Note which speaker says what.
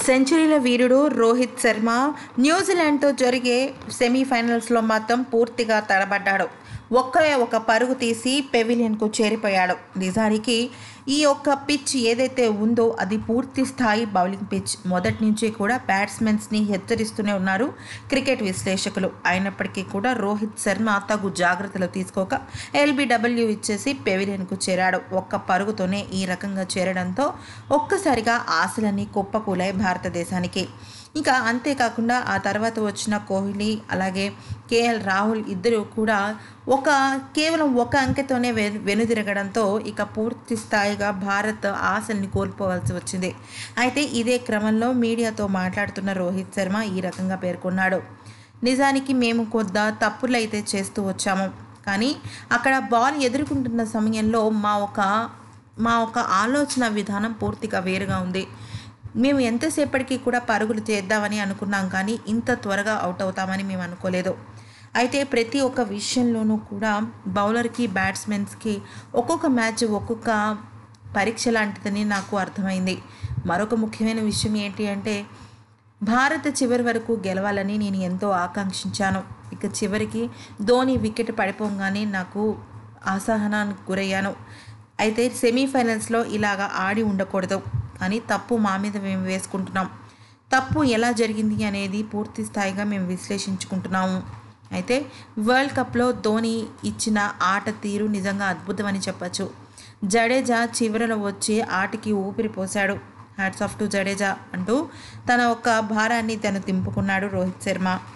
Speaker 1: సెంచరీల వీరుడు రోహిత్ శర్మ న్యూజిలాండ్తో జరిగే సెమీఫైనల్స్లో మాత్రం పూర్తిగా తడబడ్డాడు ఒక్కరే ఒక పరుగు తీసి పెవిలియన్కు చేరిపోయాడు నిజానికి ఈ యొక్క పిచ్ ఏదైతే ఉందో అది పూర్తి స్థాయి బౌలింగ్ పిచ్ మొదటి నుంచి కూడా బ్యాట్స్మెన్స్ని హెచ్చరిస్తూనే ఉన్నారు క్రికెట్ విశ్లేషకులు అయినప్పటికీ కూడా రోహిత్ శర్మ తగు జాగ్రత్తలు తీసుకోక ఎల్బిడబ్ల్యూ ఇచ్చేసి పెవిలియన్కు చేరాడు ఒక్క పరుగుతోనే ఈ రకంగా చేరడంతో ఒక్కసారిగా ఆశలన్నీ కుప్పకూలాయి భారతదేశానికి ఇంకా అంతేకాకుండా ఆ తర్వాత వచ్చిన కోహ్లీ అలాగే కేఎల్ రాహుల్ ఇద్దరు కూడా ఒక కేవలం ఒక అంకెతోనే వె వెనుదిరగడంతో ఇక పూర్తి స్థాయిగా భారత్ ఆశల్ని కోల్పోవాల్సి వచ్చింది అయితే ఇదే క్రమంలో మీడియాతో మాట్లాడుతున్న రోహిత్ శర్మ ఈ రకంగా పేర్కొన్నాడు నిజానికి మేము కొద్ద తప్పులు అయితే చేస్తూ వచ్చాము కానీ అక్కడ బాల్ ఎదుర్కొంటున్న సమయంలో మా ఒక మా ఒక ఆలోచన విధానం పూర్తిగా వేరుగా ఉంది మేము ఎంతసేపటికి కూడా పరుగులు చేద్దామని అనుకున్నాం కానీ ఇంత త్వరగా అవుట్ అవుతామని మేము అనుకోలేదు అయితే ప్రతి ఒక్క విషయంలోనూ కూడా బౌలర్కి బ్యాట్స్మెన్స్కి ఒక్కొక్క మ్యాచ్ ఒక్కొక్క పరీక్ష లాంటిదని నాకు అర్థమైంది మరొక ముఖ్యమైన విషయం ఏంటి అంటే భారత్ చివరి వరకు గెలవాలని నేను ఎంతో ఆకాంక్షించాను ఇక చివరికి ధోని వికెట్ పడిపోగానే నాకు అసహనానికి గురయ్యాను అయితే సెమీఫైనల్స్లో ఇలాగా ఆడి ఉండకూడదు అని తప్పు మా మీద మేము వేసుకుంటున్నాం తప్పు ఎలా జరిగింది అనేది పూర్తి స్థాయిగా మేము విశ్లేషించుకుంటున్నాము అయితే వరల్డ్ కప్లో ధోని ఇచ్చిన ఆట తీరు నిజంగా అద్భుతమని చెప్పచ్చు జడేజా చివరలో వచ్చి ఆటకి ఊపిరి పోశాడు హ్యాట్స్ ఆఫ్ టు జడేజా అంటూ తన ఒక్క భారాన్ని తను దింపుకున్నాడు రోహిత్ శర్మ